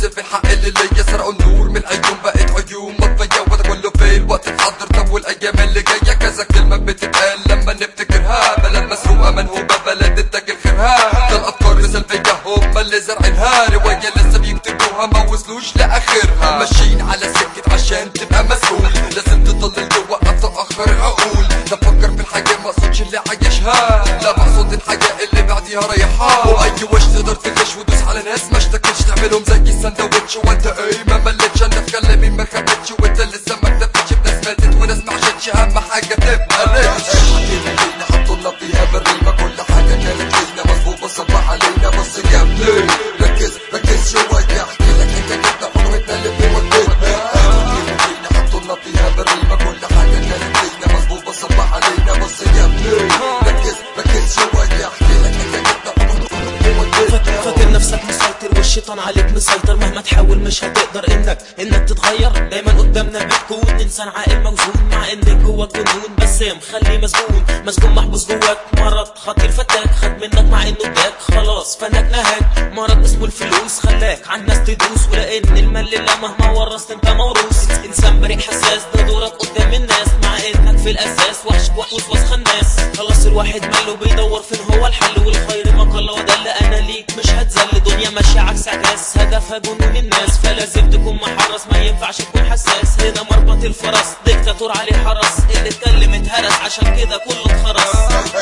في الحق اللي ليا سرقوا النور من العيون بقت عيون مطفية وده كله في الوقت الحاضر طب والايام اللي جاية كذا كلمة بتتقال لما نفتكرها بلد مسروقة منهوبة بلد التاجر خيرها ده الافكار سلبية هم اللي زارعينها رواية لسه بيكتبوها ما وصلوش لاخرها ماشيين على سكة عشان تبقى مسؤول لازم تضل جوا تأخر العقول ده فكر في الحاجة ما اقصدش اللي عايشها لا بقصد الحاجة اللي بعديها رايحها واي وش تقدر تغش وتدوس على ناس ما اشتكتش تعملهم زي السندوتش وانت ايه ما ملتش انا في كلامي ما خبتش وانت لسه ما اكتفتش بناس ماتت وناس ما عاشتش اهم حاجة تبقى ريتش حكينا حطونا فيها بالريمة كل حاجة كانت لينا مظبوطة صبح علينا بص يا ابني ركز ركز شوية احكي لك حكايتنا حضرتنا اللي بودتنا حكينا حطونا فيها بالريمة كل حاجة كانت لينا مظبوطة صبح علينا بص يا ابني ركز ركز شوية احكي لك حكايتنا حضرتنا اللي بودتنا فاكر نفسك مسيطر والشيطان عليك مسيطر مهما تحاول مش هتقدر انك انك تتغير دايما قدامنا بتكون انسان عاقل موزون مع ان جواك جنون بس مخلي مسجون مسجون محبوس جواك مرض خطير فتاك خد منك مع انه اداك خلاص فنك نهاك مرض اسمه الفلوس خلاك عن ناس تدوس ولان المال لله مهما ورثت انت موروث انسان بريء حساس ده دورك قدام الناس مع انك في الاساس وحش وسواس خناس خلاص الواحد ماله بيدور فين هو الحل والخير ما قل ودل انا ليك مش هتزل دنيا ماشيه عكس عكاس هدفها جنون الناس فلازم تكون محرص ما ينفعش تكون حساس هنا مربط الفرس ديكتاتور عليه حرس اللي اتكلم اتهرس عشان كده كله اتخرس